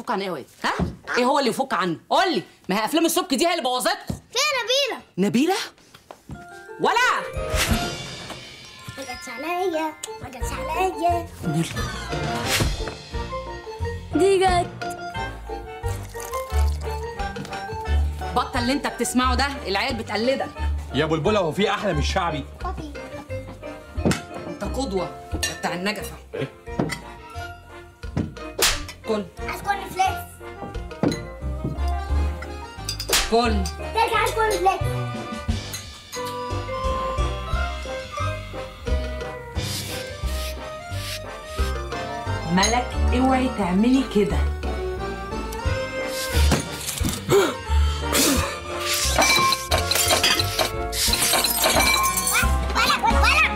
عن ايه يا واد ها ايه هو اللي يفك عنه قول لي ما هي افلام السبك دي هي اللي بوظتكم فيها نبيلة نبيله ولا ما جاتش عليا ما جاتش عليا دي جت بطل اللي انت بتسمعه ده العيال بتقلدك يا بلبله هو في احلى من الشعبي بابي انت قدوه بتاع النجفه ايه كل عايز كورن فليكس كل ترجع عايز كورن فليكس ملك اوعي تعملي كده ولا ولا ولا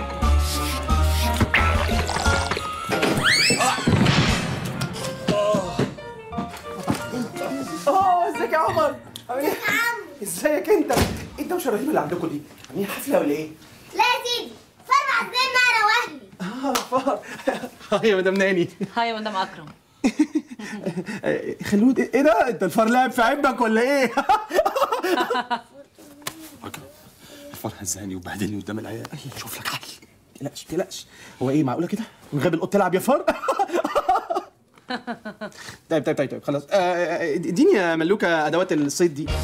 اه ازيك يا عمر عامل ايه؟ ازيك انت؟ انت مش الرهيب اللي عندكم دي؟ عاملين حفله ولا ايه؟ لا يا سيدي فرمع الزين انا واهلي اه فار اه يا مدام ناني هاي يا مدام اكرم آه، خلود ايه ده؟ انت الفار لعب في عبك ولا ايه؟ الفار هزاني وبهدلني قدام العيال شوف لك حل تقلقش تقلقش هو ايه معقوله كده؟ ونغاب القط تلعب يا فار؟ طيب طيب طيب طيب خلاص آه، آه، اديني يا ملوكه ادوات الصيد دي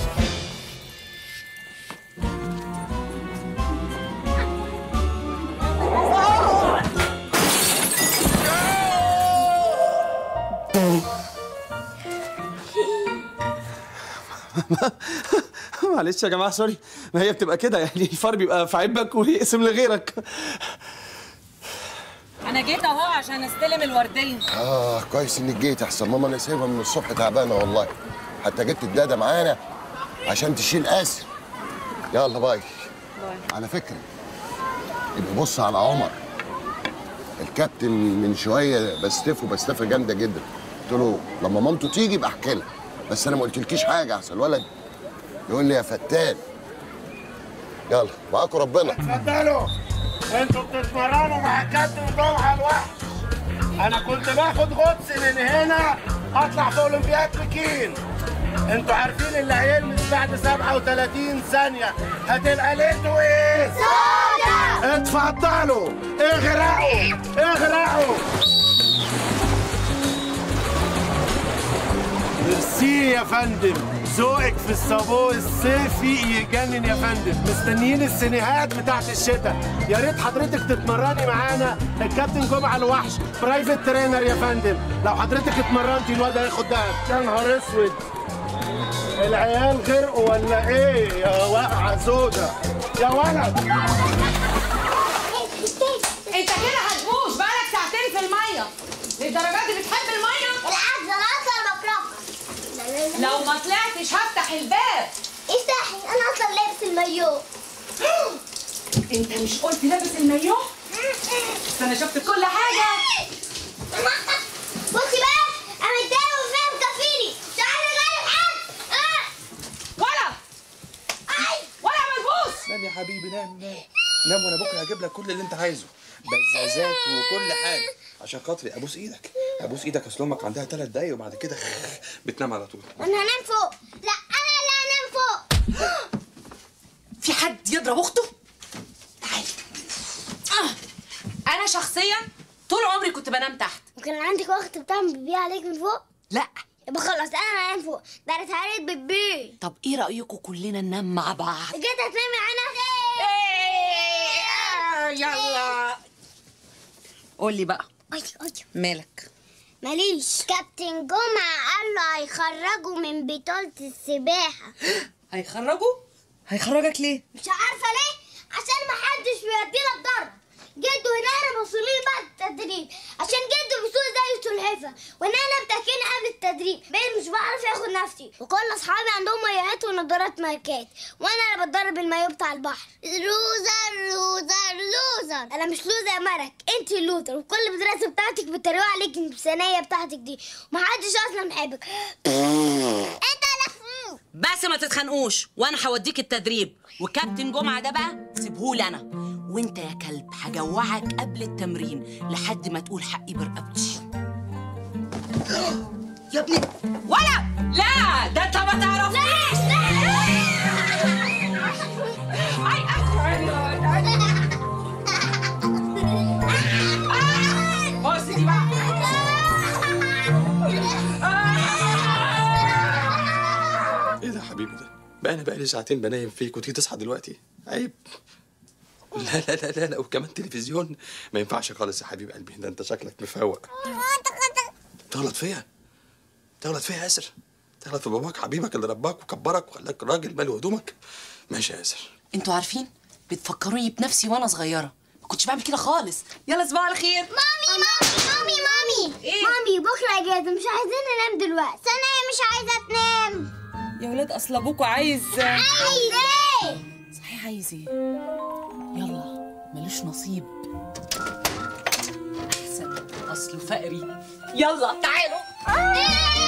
معلش يا جماعه سوري ما هي بتبقى كده يعني الفار بيبقى في عبك ويقسم لغيرك انا جيت اهو عشان استلم الورديه اه كويس انك جيت احسن ماما انا سايبها من الصبح تعبانه والله حتى جبت الداده معانا عشان تشيل اسر يلا باي على فكره يبقى بص على عمر الكابتن من شويه بستفه بستفه جامده جدا قلت له لما مامته تيجي يبقى احكي لها بس انا ما قلتلكيش حاجه احسن الولد يقول لي يا فتان يلا معاكم ربنا اتفضلوا انتوا بتتمرنوا مع الكابتن جمعه الوحش انا كنت باخد غطس من هنا اطلع في اولمبياد بكين انتوا عارفين اللي هيلمس بعد 37 ثانيه هتبقى ليلته ايه؟ سودا اتفضلوا اغرقوا اغرقوا ميرسي يا فندم ذوقك في الصابون الصيفي يجنن يا فندم مستنيين السينيهات بتاعت الشتاء يا ريت حضرتك تتمرني معانا الكابتن جمعه الوحش برايفت ترينر يا فندم لو حضرتك اتمرنتي الواد هياخد دهب يا نهار اسود العيال غرقوا ولا ايه يا واقعه سودا يا ولد انت كده هتبوظ بقالك ساعتين في الميه للدرجه دي بتحب الميه بالعكس انا اصلا بكرهها لا لا لا لو ما طلعتش هفتح الباب افتحي انا اصلا لابس المايو انت مش قلت لابس المايوه بس انا شفت كل حاجه بصي بقى انا متضايقه وفاهم كفيني مش عايزه اجرب حد آه. ولا اي ولا ملبوس نام يا حبيبي نام نام نام وانا بكره هجيب لك كل اللي انت عايزه بزازات وكل حاجه عشان خاطري ابوس ايدك ابوس ايدك اصل امك عندها ثلاث دقايق وبعد كده بتنام على طول انا هنام فوق لا انا اللي هنام فوق في حد يضرب اخته تعالي آه. انا شخصيا طول عمري كنت بنام تحت وكان عندك اخت بتعمل بيبي عليك من فوق لا يبقى خلاص انا هنام فوق ده انا اتهريت بيبي طب ايه رايكم كلنا ننام مع بعض جيت هتنامي معانا يلا قولي بقى اي اي مالك ماليش كابتن جمعة قال له هيخرجوا من بطولة السباحة هيخرجوا هيخرجك ليه مش عارفة ليه عشان ما حدش بيدينا الضرب جده هنا مسؤولين بعد التدريب عشان جده بيسوق زي السلحفة وانا انا متكين قبل التدريب باين مش بعرف اخد نفسي وكل اصحابي عندهم مايوهات ونضارات ماركات وانا اللي بتدرب المايو بتاع البحر لوزر لوزر لوزر انا مش لوزر يا مرك انت اللوزر وكل المدرسه بتاعتك بيتريقوا عليك الثانيه بتاعتك دي ومحدش اصلا بيحبك انت لا بس ما تتخانقوش وانا هوديك التدريب وكابتن جمعه ده بقى سيبهولي انا وانت يا كلب هجوعك قبل التمرين لحد ما تقول حقي برقبتي يا ابني ولا لا ده انت ما تعرفنيش اي بص دي بقى ايه ده يا حبيبي ده بقى انا بقى لي ساعتين بنايم فيك وتيجي تصحى دلوقتي عيب لا لا لا لا, لا. وكمان تلفزيون ما ينفعش خالص يا حبيب قلبي ده انت شكلك مفوق تغلط فيا تغلط فيا يا ياسر تغلط في باباك حبيبك اللي رباك وكبرك وخلاك راجل مالي هدومك ماشي يا ياسر انتوا عارفين بتفكروني بنفسي وانا صغيره ما كنتش بعمل كده خالص يلا صباح الخير مامي مامي مامي مامي إيه؟ مامي بكره اجازه مش عايزين ننام دلوقتي انا مش عايزه تنام يا ولاد اصل ابوكوا عايز عايز ايه صحيح عايز ايه يلا ملوش نصيب احسن اصله فقري يلا تعالوا إيه؟